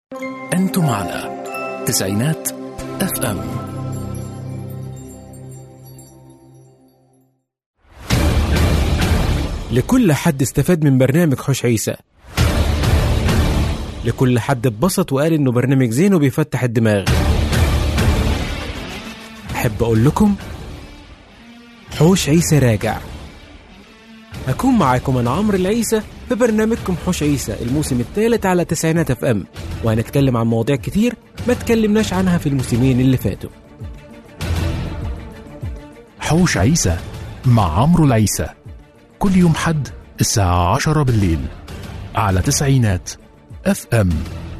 أنتم على تسعينات اف ام لكل حد استفاد من برنامج حوش عيسى لكل حد اتبسط وقال انه برنامج زين وبيفتح الدماغ احب اقول لكم حوش عيسى راجع هكون معاكم انا عمرو العيسى في برنامجكم حوش عيسى الموسم الثالث على تسعينات اف ام وهنتكلم عن مواضيع كتير ما تكلمناش عنها في الموسمين اللي فاتوا حوش عيسى مع عمرو العيسى كل يوم حد الساعة عشرة بالليل على تسعينات اف ام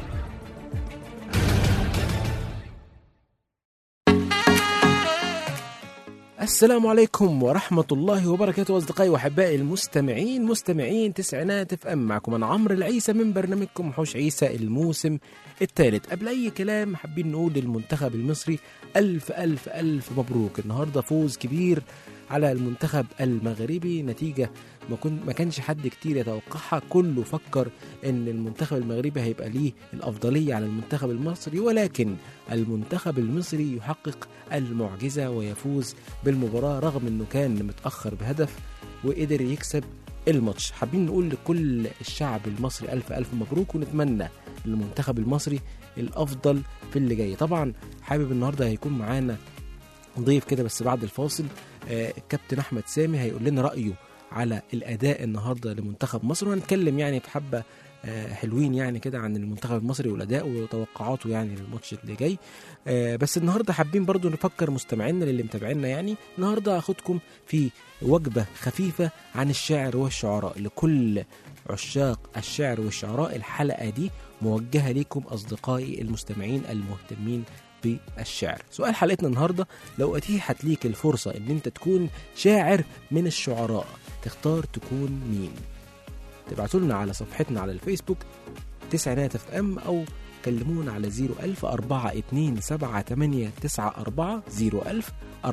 السلام عليكم ورحمة الله وبركاته أصدقائي وأحبائي المستمعين مستمعين تسعينات اف ام معكم أنا عمرو العيسى من برنامجكم حوش عيسى الموسم الثالث قبل أي كلام حابين نقول للمنتخب المصري ألف ألف ألف مبروك النهاردة فوز كبير على المنتخب المغربي نتيجة ما, كن ما كانش حد كتير يتوقعها كله فكر ان المنتخب المغربي هيبقى ليه الافضليه على المنتخب المصري ولكن المنتخب المصري يحقق المعجزه ويفوز بالمباراه رغم انه كان متاخر بهدف وقدر يكسب الماتش حابين نقول لكل الشعب المصري ألف ألف مبروك ونتمنى للمنتخب المصري الأفضل في اللي جاي طبعا حابب النهاردة هيكون معانا ضيف كده بس بعد الفاصل آه، الكابتن أحمد سامي هيقول لنا رأيه على الاداء النهارده لمنتخب مصر وهنتكلم يعني في حبه آه، حلوين يعني كده عن المنتخب المصري والاداء وتوقعاته يعني للماتش اللي جاي آه، بس النهارده حابين برضو نفكر مستمعينا اللي متابعينا يعني النهارده هاخدكم في وجبه خفيفه عن الشعر والشعراء لكل عشاق الشعر والشعراء الحلقه دي موجهه ليكم اصدقائي المستمعين المهتمين بالشعر سؤال حلقتنا النهارده لو اتيحت ليك الفرصه ان انت تكون شاعر من الشعراء تختار تكون مين تبعتوا لنا على صفحتنا على الفيسبوك تسعينات اف ام او كلمونا على 01000 427 01000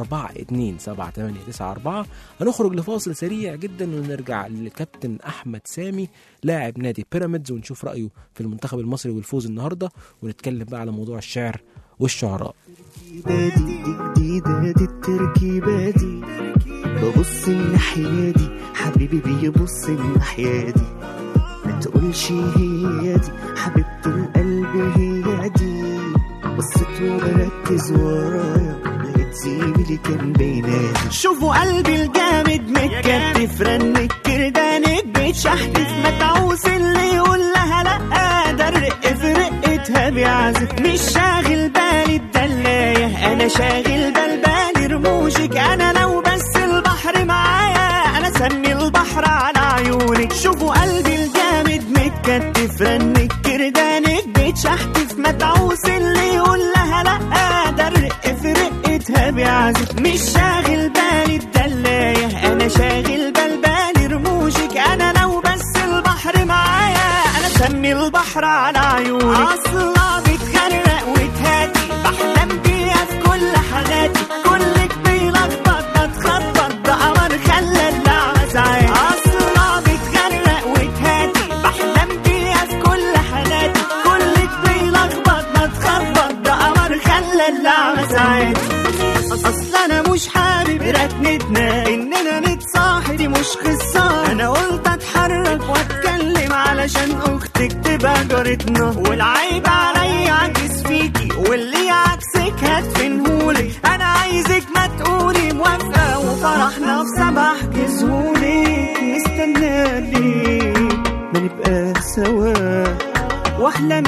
427 هنخرج لفاصل سريع جدا ونرجع للكابتن احمد سامي لاعب نادي بيراميدز ونشوف رايه في المنتخب المصري والفوز النهارده ونتكلم بقى على موضوع الشعر والشعراء التركيبة دي جديدة دي التركيبة دي ببص الناحية دي حبيبي بيبص الناحية دي ما تقولش هي دي حبيبة القلب هي دي بصيت وبركز ورايا لقيت زميلي كان بينادي شوفوا قلبي الجامد متكتف رنك كردانك بيتشحتف متعوس اللي يقول لها لا ده الرق في رقتها بيعزف مش شاغل بالي الدلاية انا شاغل بال بالي رموشك انا لو بس البحر معايا انا سمي البحر على عيونك شوفوا قلبي الجامد متكتف رنك كردانك بيتشحتف متعوس اللي يقول لها لا ده الرق في رقتها بيعزف مش شاغل بالي الدلاية انا شاغل بال بالي رموشك انا لو بس البحر معايا انا سمي البحر على عيونك اصلا بتغرق وتهاتي بحلم بيها في كل حالاتي كلك بيلخبط بتخبط ده قمر خلى اللعبة ساعات اصلا بتغرق وتهاتي بحلم بيها في كل حالاتي كلك بيلخبط بتخبط ده قمر خلى اللعبة ساعات اصل انا مش حابب ركنتنا اننا نتصاحب دي مش قصه انا قلت اتحرك واتكلم علشان اختك تبقى جارتنا والعيب عليا عكس فيكي واللي عكسك هتفنهولي انا عايزك ما تقولي موافقه وفرحنا في سبع كسهولي مستنى ليه ما نبقى سوا واحلم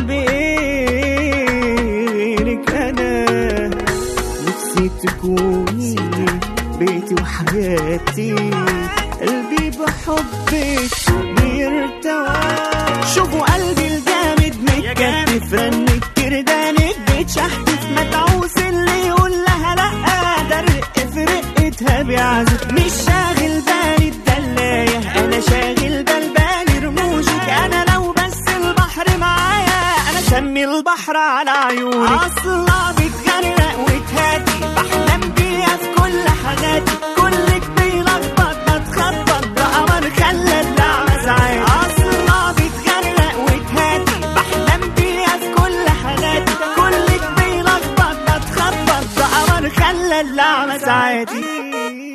بايدك انا نفسي تكوني بيتي وحياتي قلبي بحبك بيرتوى شوفوا قلبي الجامد متكتف رنك كردانك بيتشحتف متعوس اللي يقول لها لا ده الرق في رقتها بيعزف مش شاغل بالي الدلاية انا شاغل بال بالي رموشك انا لو بس البحر معايا انا سمي البحر على عيونك اصلا بتغرق وتهاتي بحلم بيها في كل حالاتي كلك بيلخبط بتخبط ده قمر خلى اللعبة ساعات اصلا بتغرق وتهاتي بحلم بيها في كل نادي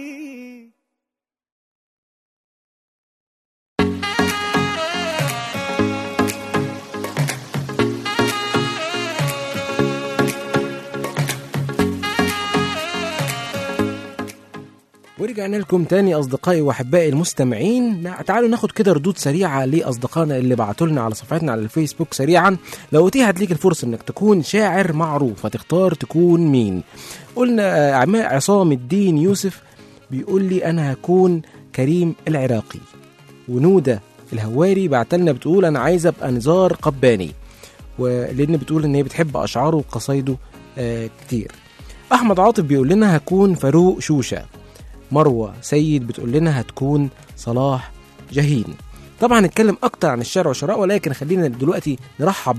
ورجعنا لكم تاني اصدقائي واحبائي المستمعين نا- تعالوا ناخد كده ردود سريعه لاصدقائنا اللي بعتوا لنا على صفحتنا على الفيسبوك سريعا لو اتيحت ليك الفرصه انك تكون شاعر معروف هتختار تكون مين قلنا آه، عما- عصام الدين يوسف بيقول لي انا هكون كريم العراقي ونوده الهواري بعتلنا بتقول انا عايزه ابقى نزار قباني ولان بتقول ان هي بتحب اشعاره وقصايده آه كتير احمد عاطف بيقول لنا هكون فاروق شوشه مروه سيد بتقول لنا هتكون صلاح جاهين طبعا هنتكلم اكتر عن الشارع والشراء ولكن خلينا دلوقتي نرحب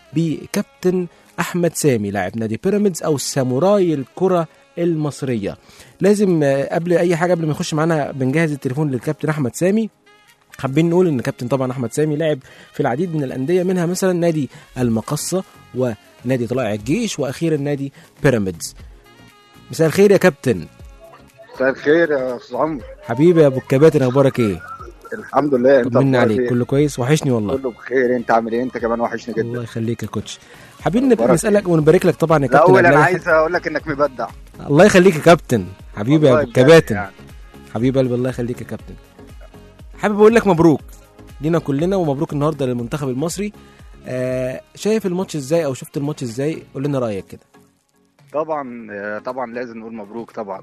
بكابتن احمد سامي لاعب نادي بيراميدز او ساموراي الكره المصريه لازم آه، قبل اي حاجه قبل ما يخش معانا بنجهز التليفون للكابتن احمد سامي حابين نقول ان كابتن طبعا احمد سامي لعب في العديد من الانديه منها مثلا نادي المقصه ونادي طلائع الجيش واخيرا نادي بيراميدز مساء الخير يا كابتن مساء الخير يا استاذ عمرو حبيبي يا ابو الكباتن اخبارك ايه الحمد لله انت طمنا أخبارك عليك إيه؟ كله كويس وحشني والله كله بخير انت عامل ايه انت كمان وحشني جدا الله يخليك يا كوتش حابين نبقى أخبارك نسالك ونبارك لك طبعا يا كابتن الاول قبل انا أي عايز اقول لك انك مبدع حاجة. الله يخليك يا كابتن حبيبي يا والله ابو بجد الكباتن يعني. حبيب قلبي الله يخليك يا كابتن حابب اقول لك مبروك لينا كلنا ومبروك النهارده للمنتخب المصري آه شايف الماتش ازاي او شفت الماتش ازاي قول لنا رايك كده طبعا آه، طبعا لازم نقول مبروك طبعا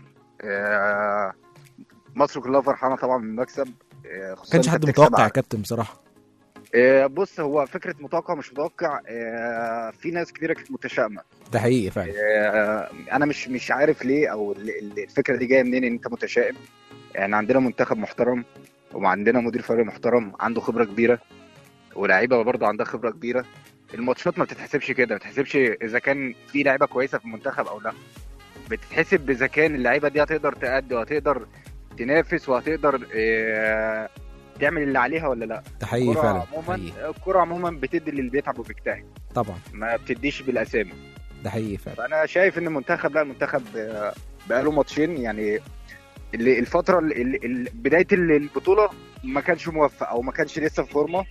آه، مصر كلها فرحانه طبعا بالمكسب آه، ما خصوصا كانش أنت حد بتكسب متوقع يا على- كابتن بصراحه آه، بص هو فكره متوقع مش متوقع آه، في ناس كتيره كانت متشائمه ده حقيقي فعلا آه، انا مش مش عارف ليه او ال- ال- الفكره دي جايه منين ان انت متشائم يعني عندنا منتخب محترم وعندنا مدير فريق محترم عنده خبره كبيره ولاعيبه برضه عندها خبره كبيره الماتشات ما بتتحسبش كده ما بتتحسبش اذا كان في لعيبه كويسه في المنتخب او لا بتتحسب اذا كان اللعيبه دي هتقدر تأدي وهتقدر تنافس وهتقدر آه، تعمل اللي عليها ولا لا ده حقيقي الكرة فعلا عموما حقيقي. الكرة عموما بتدي للي بيتعب وبيجتهد طبعا ما بتديش بالاسامي ده حقيقي فعلا فانا شايف ان المنتخب لا المنتخب آه، بقاله ماتشين يعني اللي الفتره اللي اللي بدايه البطوله ما كانش موفق او ما كانش لسه في فورمه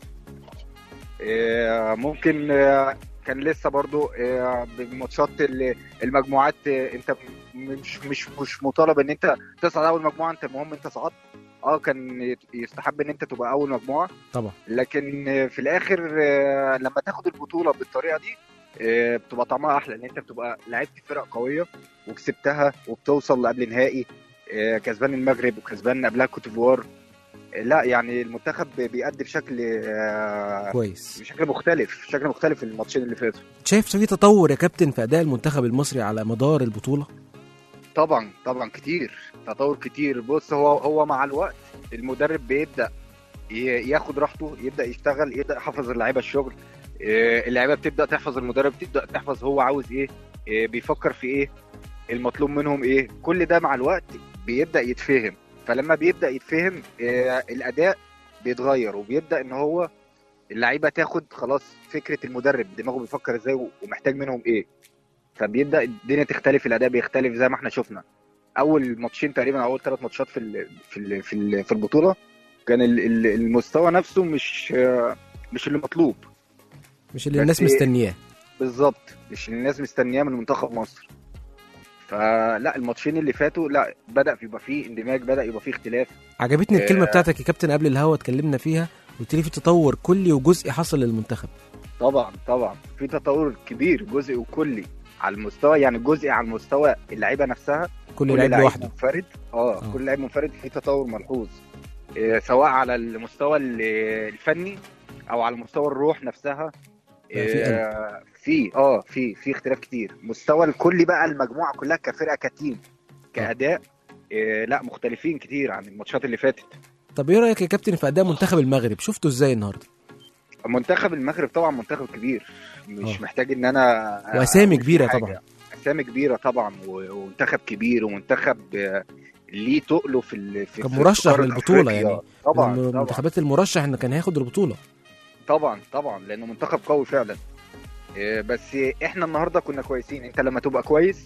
آه، ممكن آه، كان لسه برضو آه، بماتشات ال- المجموعات آه، انت مش مش مش مطالب ان انت تصعد اول مجموعه انت المهم انت صعدت اه كان يستحب ان انت تبقى اول مجموعه طبعا لكن آه، في الاخر آه، لما تاخد البطوله بالطريقه دي آه، بتبقى طعمها احلى ان انت بتبقى لعبت فرق قويه وكسبتها وبتوصل لقبل نهائي آه، كسبان المغرب وكسبان قبلها كوت ديفوار آه، لا يعني المنتخب بيأدي بشكل آه، كويس بشكل مختلف بشكل مختلف في الماتشين اللي فاتوا شايف في تطور يا كابتن في اداء المنتخب المصري على مدار البطوله طبعا طبعا كتير تطور كتير بص هو هو مع الوقت المدرب بيبدا ي- ياخد راحته يبدا يشتغل يبدا يحفظ اللعيبه الشغل آه، اللعيبه بتبدا تحفظ المدرب تبدا تحفظ هو عاوز ايه آه، بيفكر في ايه المطلوب منهم ايه كل ده مع الوقت بيبدا يتفهم فلما بيبدا يتفهم آه، الاداء بيتغير وبيبدا ان هو اللعيبه تاخد خلاص فكره المدرب دماغه بيفكر ازاي ومحتاج منهم ايه فبيبدا الدنيا تختلف الاداء بيختلف زي ما احنا شفنا اول ماتشين تقريبا أو اول ثلاث ماتشات في ال في ال في, ال في البطوله كان ال- ال- المستوى نفسه مش آه، مش اللي مطلوب مش اللي بس الناس إيه؟ مستنياه بالظبط مش اللي الناس مستنياه من منتخب مصر فلا الماتشين اللي فاتوا لا بدا يبقى فيه اندماج بدا يبقى فيه اختلاف عجبتني الكلمه آه. بتاعتك يا كابتن قبل الهوا اتكلمنا فيها قلت لي في تطور كلي وجزئي حصل للمنتخب طبعا طبعا في تطور كبير جزئي وكلي على المستوى يعني جزئي على المستوى اللعيبه نفسها كل كل لعيب لعيب لوحده منفرد اه آه. كل لعيب منفرد في تطور ملحوظ إيه، سواء على المستوى ال- الفني او على مستوى الروح نفسها بقى في إيه، في اه في في اختلاف كتير مستوى الكل بقى المجموعه كلها كفرقه كتيم كاداء إيه، لا مختلفين كتير عن الماتشات اللي فاتت طب ايه رايك يا كابتن في اداء منتخب المغرب شفته ازاي النهارده منتخب المغرب طبعا منتخب كبير مش آه. محتاج ان انا وأسامي أقول فيه كبيرة حاجة. طبعا. اسامي كبيره طبعا و- ومنتخب كبير ومنتخب آه، ليه تقله في ال- في كان في مرشح قارة للبطولة أفريقيا. يعني. طبعا من طبعا المنتخبات المرشح انه كان هياخد البطوله طبعا طبعا لانه منتخب قوي فعلا آه، بس احنا النهارده كنا كويسين انت لما تبقى كويس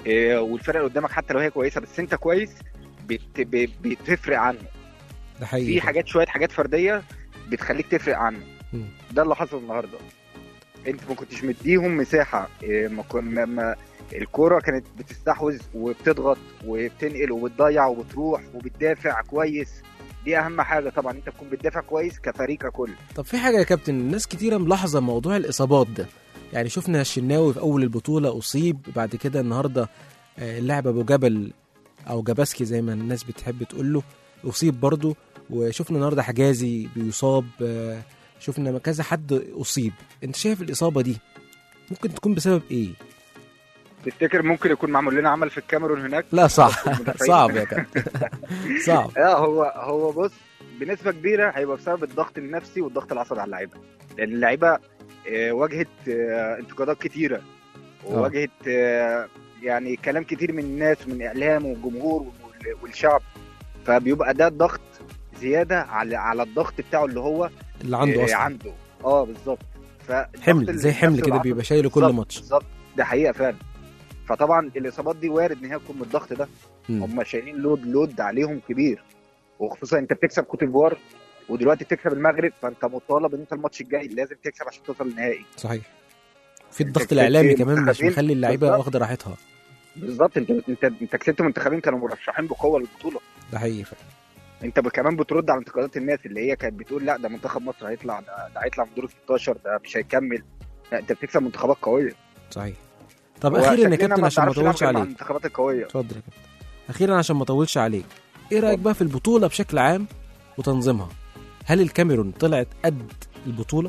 إيه، والفرقه اللي قدامك حتى لو هي كويسه بس انت كويس بت... ب- بتفرق عنه ده حقيقي في حاجات شويه حاجات فرديه بتخليك تفرق عنه مم. ده اللي حصل النهارده انت ما كنتش مديهم مساحه إيه، ما كن ما- ما الكوره كانت بتستحوذ وبتضغط وبتنقل وبتضيع وبتروح وبتدافع كويس دي اهم حاجه طبعا انت تكون بتدافع كويس كفريق ككل طب في حاجه يا كابتن ناس كتيره ملاحظه موضوع الاصابات ده يعني شفنا الشناوي في اول البطوله اصيب بعد كده النهارده آه، اللاعب ابو جبل او جباسكي زي ما الناس بتحب تقول له اصيب برضه وشفنا النهارده حجازي بيصاب آه، شفنا كذا حد اصيب انت شايف الاصابه دي ممكن تكون بسبب ايه تفتكر ممكن يكون معمول لنا عمل في الكاميرون هناك لا صعب المدافعين. صعب يا كابتن صعب اه هو هو بص بنسبه كبيره هيبقى بسبب الضغط النفسي والضغط العصبي على اللعيبه لان اللعيبه آه، واجهت آه، انتقادات كتيره وواجهت آه، يعني كلام كتير من الناس ومن اعلام والجمهور وال- والشعب فبيبقى ده ضغط زياده على على الضغط بتاعه اللي هو اللي عنده آه، اصلا عنده اه بالظبط فالضغط حمل اللي زي حمل نفسه كده العصبي. بيبقى شايله كل بالظبط، ماتش بالظبط ده حقيقه فعلا فطبعا الاصابات دي وارد ان هي تكون من الضغط ده مم. هم شايلين لود لود عليهم كبير وخصوصا انت بتكسب كوت ديفوار ودلوقتي بتكسب المغرب فانت مطالب ان انت الماتش الجاي لازم تكسب عشان توصل للنهائي صحيح في انت الضغط كسبت الاعلامي كمان مش منتخبين. مخلي اللعيبه بالظبط. واخده راحتها بالظبط انت انت انت كسبت منتخبين كانوا مرشحين بقوه للبطوله ده حقيقي فعلا انت ب- كمان بترد على انتقادات الناس اللي هي كانت بتقول لا ده منتخب مصر هيطلع ده, ده هيطلع من دور 16 ده مش هيكمل لا انت بتكسب منتخبات قويه صحيح طب اخيرا يا وشكلنا كابتن عشان ما بنعرفش نلعب اطولش غير مع عليك المنتخبات القويه اتفضل يا كابتن اخيرا عشان ما اطولش عليك ايه رايك بقى في البطوله بشكل عام وتنظيمها هل الكاميرون طلعت قد البطوله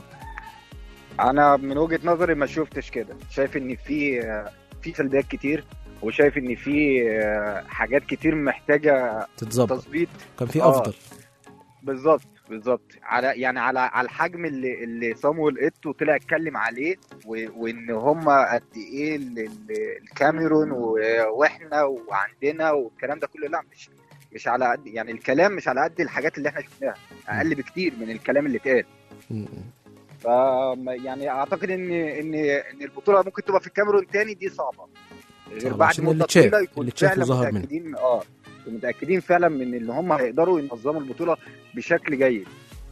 انا من وجهه نظري ما شفتش كده شايف ان في في سلبيات كتير وشايف ان في حاجات كتير محتاجه تتظبط تظبيط كان في آه. افضل بالظبط بالظبط على يعني على على الحجم اللي اللي صامويل ايتو طلع اتكلم عليه و- وان هم قد ايه ال- ال- الكاميرون و- واحنا وعندنا والكلام ده كله لا مش مش على قد يعني الكلام مش على قد الحاجات اللي احنا شفناها اقل بكتير من الكلام اللي اتقال م- م. ف يعني اعتقد ان ان ان البطوله ممكن تبقى في الكاميرون تاني دي صعبه غير صعبة بعد عشان اللي مده اتشاف- طويله يكون اللي اتشاف فعلا وظهر منه. متاكدين اه متاكدين فعلا من ان هم هيقدروا ينظموا البطوله بشكل جيد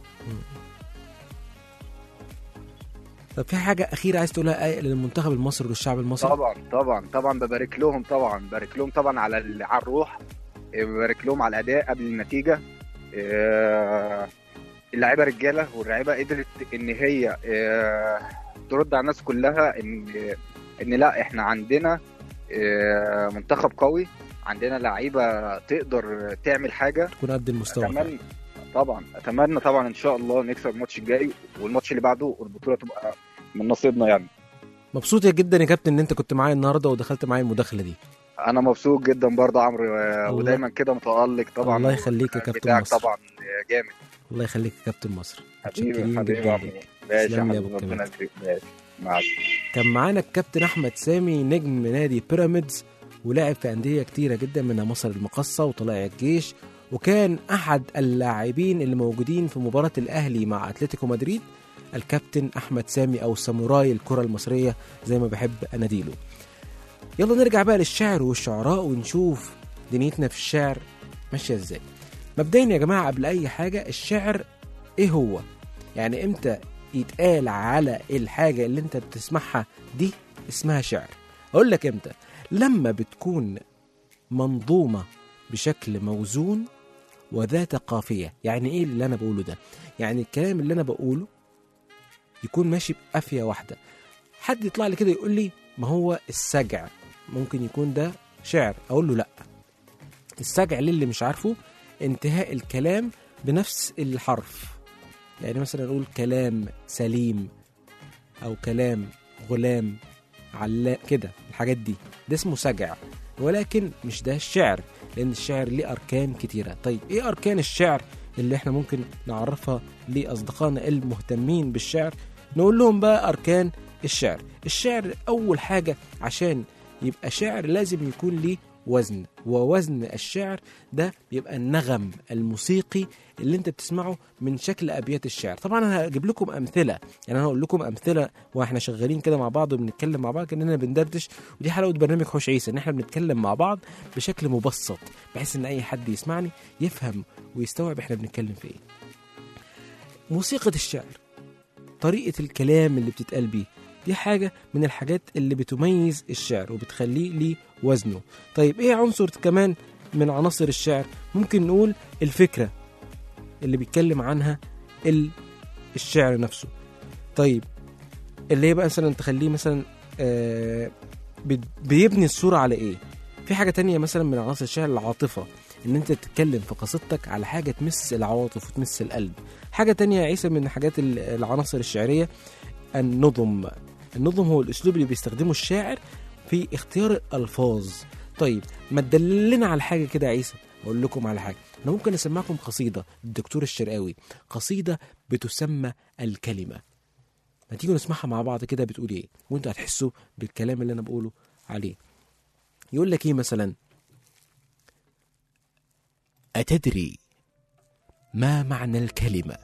طب في حاجه اخيره عايز تقولها إيه للمنتخب المصري والشعب المصري طبعا طبعا طبعا ببارك لهم طبعا ببارك لهم طبعا على ال- على الروح إيه، ببارك لهم على الاداء قبل النتيجه إيه، اللعيبه رجاله واللعيبه قدرت ان هي إيه، ترد على الناس كلها ان ان لا احنا عندنا إيه، منتخب قوي عندنا لعيبه تقدر تعمل حاجه تكون قد المستوى اتمنى طبعا اتمنى طبعا ان شاء الله نكسب الماتش الجاي والماتش اللي بعده والبطوله تبقى من نصيبنا يعني مبسوط جدا يا كابتن ان انت كنت معايا النهارده ودخلت معايا المداخله دي انا مبسوط جدا برضه عمرو آه، الله- ودايما كده متالق طبعا الله يخليك يا كابتن بتاعك مصر. طبعا آه، جامد الله يخليك يا كابتن مصر حبيبي متشكرين حبيبي جدا يا ليك. عمرو. ماشي يا تسلم لي يا حبيبي أبو ربنا كمال. يخليك ماشي مع السلامه كان معانا الكابتن احمد سامي نجم نادي بيراميدز ولعب في انديه كتيره جدا منها مصر المقصه وطلائع الجيش وكان احد اللاعبين اللي موجودين في مباراه الاهلي مع اتلتيكو مدريد الكابتن احمد سامي او ساموراي الكره المصريه زي ما بحب اناديله يلا نرجع بقى للشعر والشعراء ونشوف دنيتنا في الشعر ماشيه ازاي مبدئيا يا جماعه قبل اي حاجه الشعر ايه هو يعني امتى يتقال على الحاجة اللي انت بتسمعها دي اسمها شعر اقول لك امتى لما بتكون منظومة بشكل موزون وذات قافية يعني ايه اللي انا بقوله ده يعني الكلام اللي انا بقوله يكون ماشي بقافية واحدة حد يطلع لي كده يقول لي ما هو السجع ممكن يكون ده شعر اقول له لا السجع للي مش عارفه انتهاء الكلام بنفس الحرف يعني مثلا نقول كلام سليم او كلام غلام علاء كده الحاجات دي ده اسمه سجع ولكن مش ده الشعر لان الشعر ليه اركان كتيره طيب ايه اركان الشعر اللي احنا ممكن نعرفها لاصدقائنا المهتمين بالشعر نقول لهم بقى اركان الشعر الشعر اول حاجه عشان يبقى شعر لازم يكون ليه وزن ووزن الشعر ده بيبقى النغم الموسيقي اللي انت بتسمعه من شكل ابيات الشعر طبعا انا هجيب لكم امثله يعني انا هقول لكم امثله واحنا شغالين كده مع بعض وبنتكلم مع بعض كاننا بندردش ودي حلقه برنامج حوش عيسى ان احنا بنتكلم مع بعض بشكل مبسط بحيث ان اي حد يسمعني يفهم ويستوعب احنا بنتكلم في ايه موسيقى الشعر طريقه الكلام اللي بتتقال بيه دي حاجة من الحاجات اللي بتميز الشعر وبتخليه ليه وزنه طيب ايه عنصر كمان من عناصر الشعر ممكن نقول الفكرة اللي بيتكلم عنها ال- الشعر نفسه طيب اللي هي بقى مثلا تخليه مثلا آه بت- بيبني الصورة على ايه في حاجة تانية مثلا من عناصر الشعر العاطفة ان انت تتكلم في قصيدتك على حاجة تمس العواطف وتمس القلب حاجة تانية يا عيسى من حاجات ال- العناصر الشعرية النظم النظم هو الاسلوب اللي بيستخدمه الشاعر في اختيار الالفاظ طيب ما تدللنا على حاجه كده يا عيسى اقول لكم على حاجه انا ممكن اسمعكم قصيده للدكتور الشرقاوي قصيده بتسمى الكلمه ما تيجوا نسمعها مع بعض كده بتقول ايه وانتوا هتحسوا بالكلام اللي انا بقوله عليه يقول لك ايه مثلا اتدري ما معنى الكلمه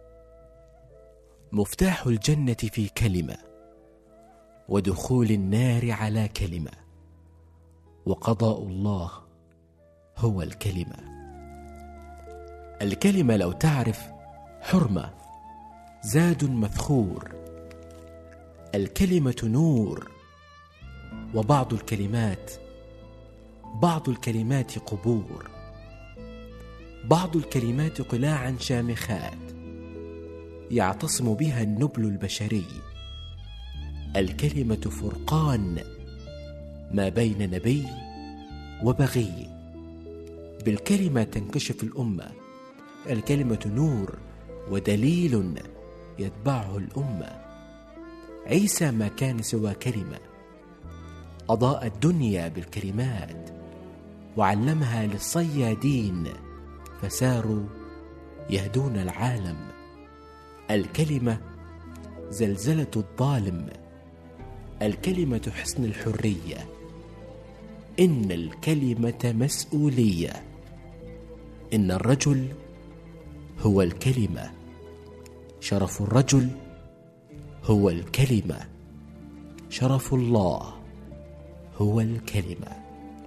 مفتاح الجنه في كلمه ودخول النار على كلمه وقضاء الله هو الكلمه الكلمه لو تعرف حرمه زاد مفخور الكلمه نور وبعض الكلمات بعض الكلمات قبور بعض الكلمات قلاعا شامخات يعتصم بها النبل البشري الكلمه فرقان ما بين نبي وبغي بالكلمه تنكشف الامه الكلمه نور ودليل يتبعه الامه عيسى ما كان سوى كلمه اضاء الدنيا بالكلمات وعلمها للصيادين فساروا يهدون العالم الكلمه زلزله الظالم الكلمه حصن الحريه ان الكلمه مسؤوليه ان الرجل هو الكلمه شرف الرجل هو الكلمه شرف الله هو الكلمه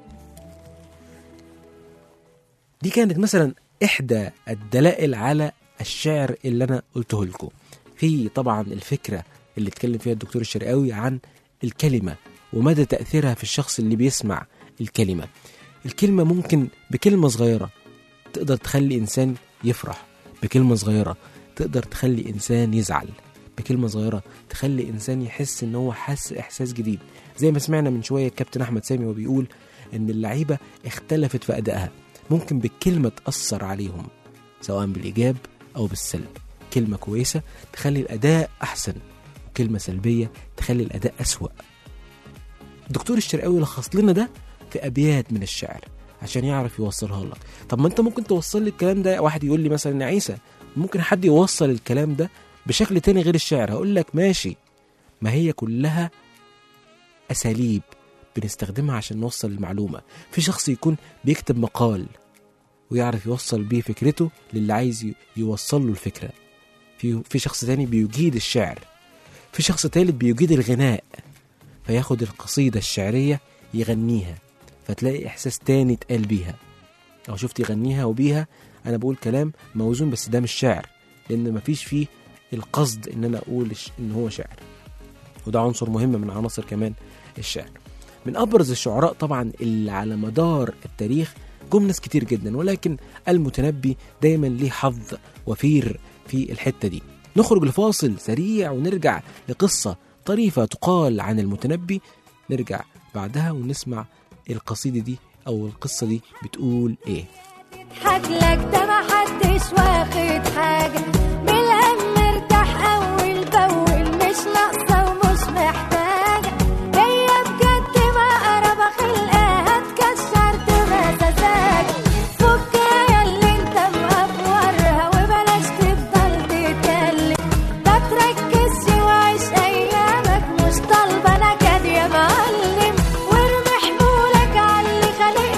دي كانت مثلا احدى الدلائل على الشعر اللي انا قلته لكم في طبعا الفكره اللي اتكلم فيها الدكتور الشرقاوي عن الكلمه ومدى تاثيرها في الشخص اللي بيسمع الكلمه الكلمه ممكن بكلمه صغيره تقدر تخلي انسان يفرح بكلمه صغيره تقدر تخلي انسان يزعل بكلمه صغيره تخلي انسان يحس ان هو حس احساس جديد زي ما سمعنا من شويه الكابتن احمد سامي وبيقول ان اللعيبه اختلفت في ادائها ممكن بالكلمه تاثر عليهم سواء بالايجاب او بالسلب كلمه كويسه تخلي الاداء احسن وكلمه سلبيه تخلي الاداء اسوا الدكتور الشرقاوي لخص لنا ده في ابيات من الشعر عشان يعرف يوصلها لك طب ما انت ممكن توصل لي الكلام ده واحد يقول لي مثلا يا عيسى ممكن حد يوصل الكلام ده بشكل تاني غير الشعر هقول لك ماشي ما هي كلها اساليب بنستخدمها عشان نوصل المعلومه في شخص يكون بيكتب مقال ويعرف يوصل بيه فكرته للي عايز ي- يوصل له الفكره في في شخص تاني بيجيد الشعر في شخص تالت بيجيد الغناء فياخد القصيدة الشعرية يغنيها فتلاقي إحساس تاني اتقال بيها أو شفت يغنيها وبيها أنا بقول كلام موزون بس ده مش شعر لأن مفيش فيه القصد إن أنا أقول الش- إن هو شعر وده عنصر مهم من عناصر كمان الشعر من أبرز الشعراء طبعا اللي على مدار التاريخ جم ناس كتير جدا ولكن المتنبي دايما ليه حظ وفير في الحتة دي نخرج لفاصل سريع ونرجع لقصة طريفة تقال عن المتنبي نرجع بعدها ونسمع القصيدة دي أو القصة دي بتقول إيه يضحك لك ده ما حدش واخد حاجة بالهم مرتاح أول بأول مش ناقصة ومش محتاجة هي بجد ما قرب خلقها تكشر تمسساك فك يا اللي انت مقفورها وبلاش تفضل تتكلم ما تركزش وعيش أيامك مش طالبة نكد يا معلم وارمي حمولك على اللي خلق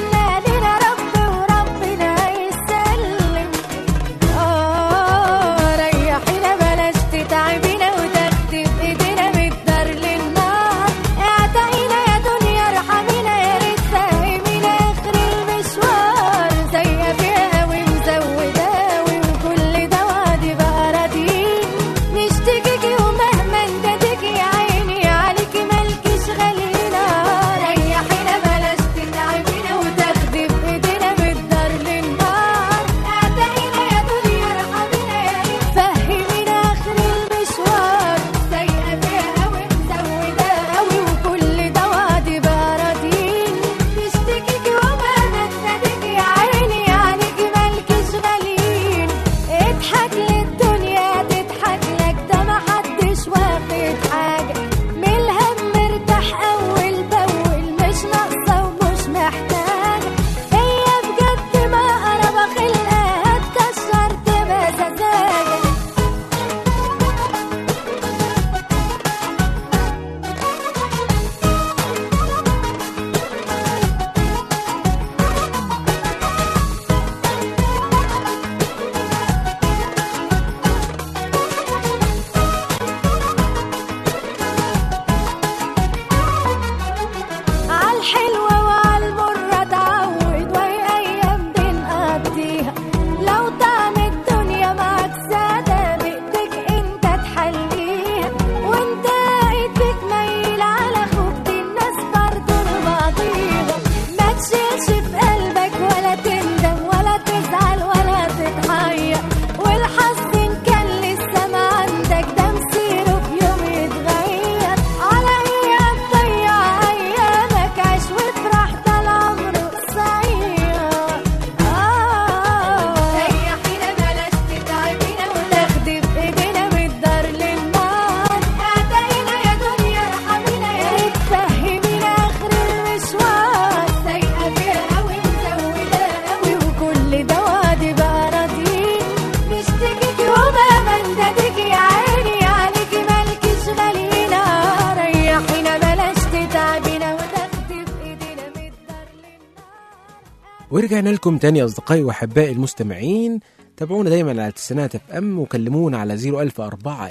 ورجعنا لكم تاني يا أصدقائي وأحبائي المستمعين تابعونا دايما على تسعينات اف ام وكلمونا على 01004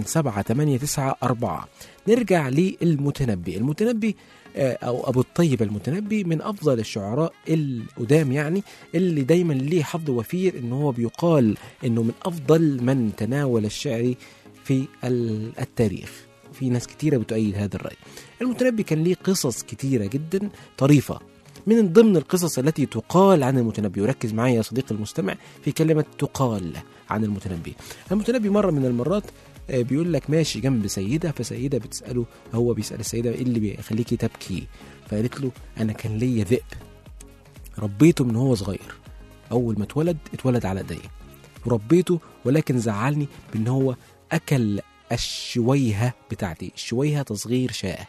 27894 نرجع للمتنبي المتنبي آه، او ابو الطيب المتنبي من افضل الشعراء القدام يعني اللي دايما ليه حظ وفير ان هو بيقال انه من افضل من تناول الشعر في ال- التاريخ في ناس كتيرة بتؤيد هذا الرأي المتنبي كان ليه قصص كتيرة جدا طريفة من ضمن القصص التي تقال عن المتنبي وركز معايا يا صديقي المستمع في كلمة تقال عن المتنبي المتنبي مرة من المرات آه، بيقول لك ماشي جنب سيدة فسيدة بتسأله هو بيسأل السيدة ايه اللي بيخليكي تبكي فقالت له انا كان ليا ذئب ربيته من هو صغير اول ما اتولد اتولد على ايديا وربيته ولكن زعلني بان هو اكل الشويهه بتاعتي الشويهه تصغير شاه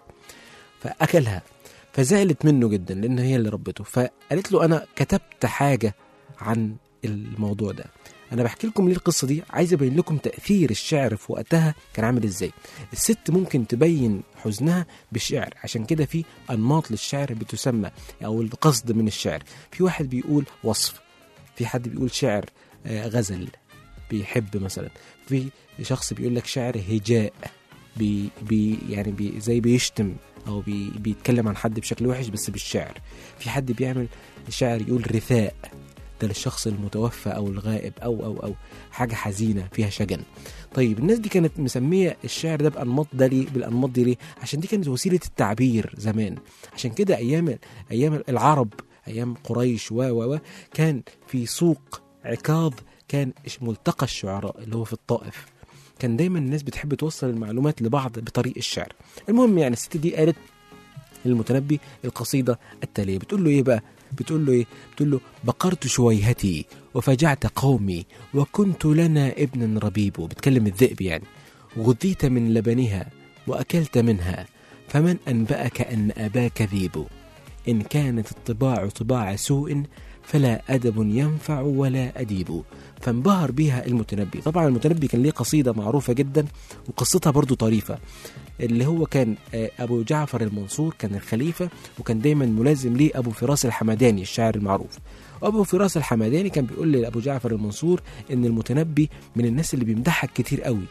فاكلها فزعلت منه جدا لان هي اللي ربته فقالت له انا كتبت حاجه عن الموضوع ده انا بحكي لكم ليه القصه دي عايز ابين لكم تاثير الشعر في وقتها كان عامل ازاي الست ممكن تبين حزنها بالشعر عشان كده في انماط للشعر بتسمى او القصد من الشعر في واحد بيقول وصف في حد بيقول شعر آه، غزل بيحب مثلا في شخص بيقول لك شعر هجاء بي بي يعني بي زي بيشتم او بي بيتكلم عن حد بشكل وحش بس بالشعر في حد بيعمل شعر يقول رثاء ده للشخص المتوفى او الغائب او او او حاجه حزينه فيها شجن طيب الناس دي كانت مسميه الشعر ده بانماط ده ليه بالانماط دي ليه عشان دي كانت وسيله التعبير زمان عشان كده ايام ايام العرب ايام قريش و و و كان في سوق عكاظ كان ملتقى الشعراء اللي هو في الطائف كان دايما الناس بتحب توصل المعلومات لبعض بطريق الشعر المهم يعني الست دي قالت للمتنبي القصيدة التالية بتقول له ايه بقى بتقول له ايه بتقول له بقرت شويهتي وفجعت قومي وكنت لنا ابن ربيب بتكلم الذئب يعني غذيت من لبنها وأكلت منها فمن أنبأك أن أباك ذيب إن كانت الطباع طباع سوء فلا أدب ينفع ولا أديب فانبهر بها المتنبي طبعا المتنبي كان ليه قصيدة معروفة جدا وقصتها برضو طريفة اللي هو كان آه، أبو جعفر المنصور كان الخليفة وكان دايما ملازم ليه أبو فراس الحمداني الشاعر المعروف وأبو فراس الحمداني كان بيقول لأبو جعفر المنصور إن المتنبي من الناس اللي بيمدحك كتير قوي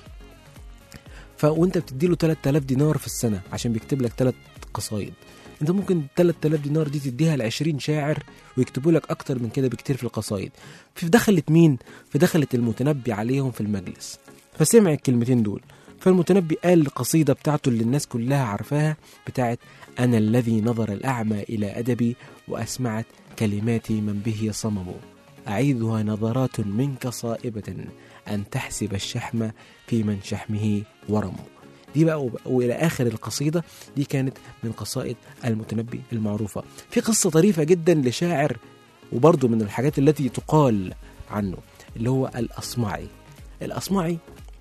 ف وانت بتديله 3000 دينار في السنة عشان بيكتب لك ثلاث قصايد انت ممكن 3000 دينار دي تديها ل 20 شاعر ويكتبوا لك اكتر من كده بكتير في القصايد في دخلت مين في دخلت المتنبي عليهم في المجلس فسمع الكلمتين دول فالمتنبي قال القصيدة بتاعته اللي الناس كلها عارفاها بتاعت أنا الذي نظر الأعمى إلى أدبي وأسمعت كلماتي من به صمم أعيذها نظرات منك صائبة أن تحسب الشحم في من شحمه ورم دي بقى وب- والى اخر القصيده دي كانت من قصائد المتنبي المعروفه في قصه طريفه جدا لشاعر وبرضه من الحاجات التي تقال عنه اللي هو الاصمعي الاصمعي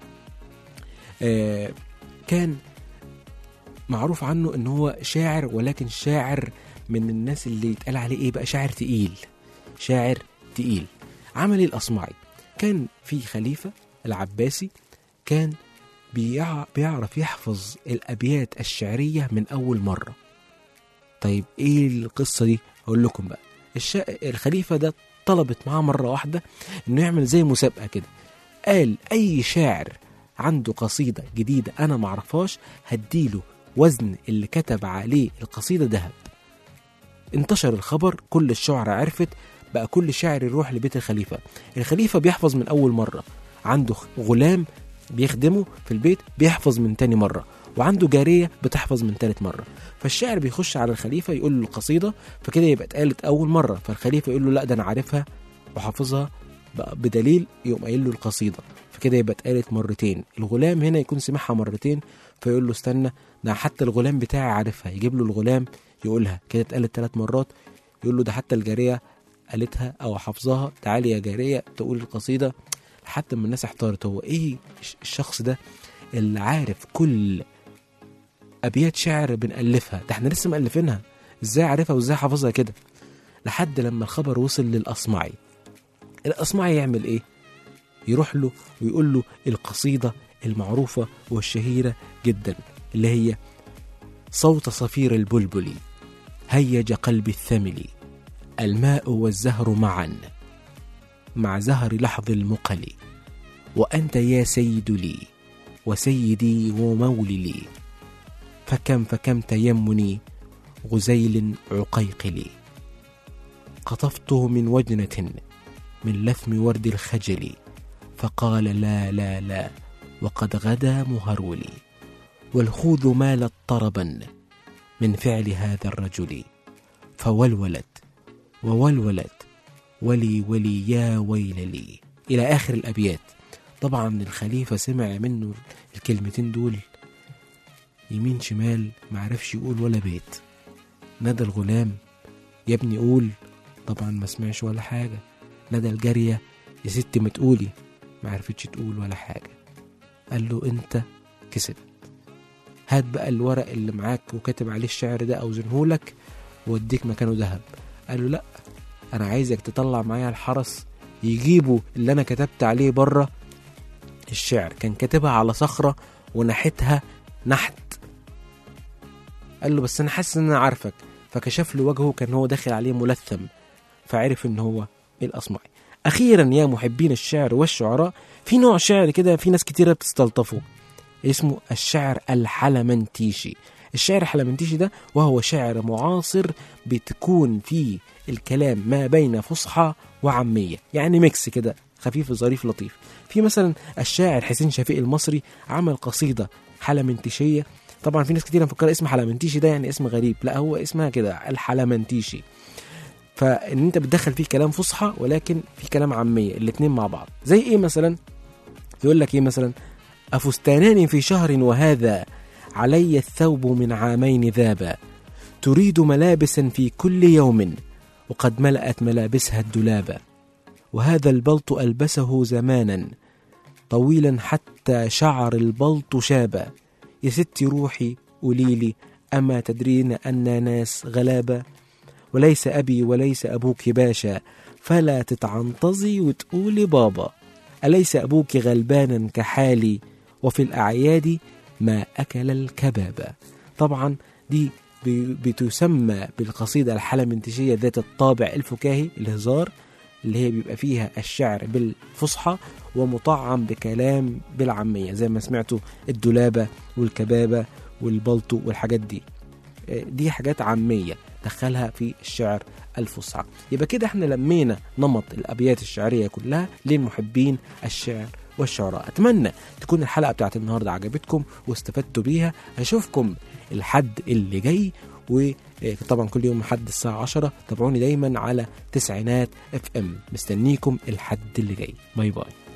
آه كان معروف عنه ان هو شاعر ولكن شاعر من الناس اللي يتقال عليه ايه بقى شاعر تقيل شاعر تقيل عمل إيه الاصمعي كان في خليفه العباسي كان بيع- بيعرف يحفظ الابيات الشعريه من اول مره طيب ايه القصه دي اقول لكم بقى الشا... الخليفه ده طلبت معاه مره واحده انه يعمل زي مسابقه كده قال اي شاعر عنده قصيده جديده انا معرفهاش هديله وزن اللي كتب عليه القصيده ذهب انتشر الخبر كل الشعراء عرفت بقى كل شاعر يروح لبيت الخليفه الخليفه بيحفظ من اول مره عنده غلام بيخدمه في البيت بيحفظ من تاني مرة وعنده جارية بتحفظ من تالت مرة فالشاعر بيخش على الخليفة يقول له القصيدة فكده يبقى اتقالت أول مرة فالخليفة يقول له لا ده أنا عارفها وحافظها بقى بدليل يقوم قايل له القصيدة فكده يبقى اتقالت مرتين الغلام هنا يكون سمعها مرتين فيقول له استنى ده حتى الغلام بتاعي عارفها يجيب له الغلام يقولها كده اتقالت ثلاث مرات يقول له ده حتى الجارية قالتها أو حافظاها تعالي يا جارية تقول القصيدة لحد ما الناس احتارت هو ايه الش- الشخص ده اللي عارف كل ابيات شعر بنألفها ده احنا لسه مألفينها ازاي عارفها وازاي حافظها كده لحد لما الخبر وصل للأصمعي الأصمعي يعمل ايه يروح له ويقول له القصيدة المعروفة والشهيرة جدا اللي هي صوت صفير البلبل هيج قلبي الثمل الماء والزهر معا مع زهر لحظ المقل وأنت يا سيد لي وسيدي ومولي لي فكم فكم تيمني غزيل عقيقلي قطفته من وجنة من لثم ورد الخجل فقال لا لا لا وقد غدا مهرولي والخوذ مالت طربا من فعل هذا الرجل فولولت وولولت ولي ولي يا ويل لي إلى آخر الأبيات طبعا الخليفة سمع منه الكلمتين دول يمين شمال معرفش يقول ولا بيت نادى الغلام يا ابني قول طبعا ما سمعش ولا حاجة نادى الجارية يا ستي ما تقولي ما عرفتش تقول ولا حاجة قال له انت كسبت هات بقى الورق اللي معاك وكاتب عليه الشعر ده اوزنهولك واديك مكانه ذهب قال له لا انا عايزك تطلع معايا الحرس يجيبوا اللي انا كتبت عليه بره الشعر كان كاتبها على صخرة ونحتها نحت قال له بس انا حاسس ان انا عارفك فكشف له وجهه كان هو داخل عليه ملثم فعرف ان هو الاصمعي اخيرا يا محبين الشعر والشعراء في نوع شعر كده في ناس كتيره بتستلطفه اسمه الشعر الحلمنتيشي الشعر الحلمنتيشي ده وهو شعر معاصر بتكون فيه الكلام ما بين فصحى وعامية يعني ميكس كده خفيف ظريف لطيف في مثلا الشاعر حسين شفيق المصري عمل قصيدة حلمنتيشية طبعا في ناس كتير مفكرة اسم حلمنتيشي ده يعني اسم غريب لا هو اسمها كده الحلمنتيشي فان انت بتدخل فيه كلام فصحى ولكن في كلام عاميه الاتنين مع بعض زي ايه مثلا يقول لك ايه مثلا افستانان في شهر وهذا علي الثوب من عامين ذابا تريد ملابسا في كل يوم وقد ملأت ملابسها الدولابا وهذا البلط ألبسه زمانا طويلا حتى شعر البلط شابا يا ستي روحي قوليلي أما تدرين أن ناس غلابة وليس أبي وليس أبوك باشا فلا تتعنطزي وتقولي بابا أليس أبوك غلبانا كحالي وفي الأعياد ما أكل الكباب طبعا دي ب- بتسمى بالقصيدة الحلمنتشية ذات الطابع الفكاهي الهزار اللي هي بيبقى فيها الشعر بالفصحى ومطعم بكلام بالعامية زي ما سمعتوا الدولابة والكبابة والبلطو والحاجات دي آه، دي حاجات عامية دخلها في الشعر الفصحى يبقى كده احنا لمينا نمط الأبيات الشعرية كلها للمحبين الشعر والشعراء أتمنى تكون الحلقة بتاعت النهاردة عجبتكم واستفدتوا بيها أشوفكم الحد اللي جاي وطبعا كل يوم حد الساعة 10 تابعوني دايما على تسعينات اف ام مستنيكم الحد اللي جاي باي باي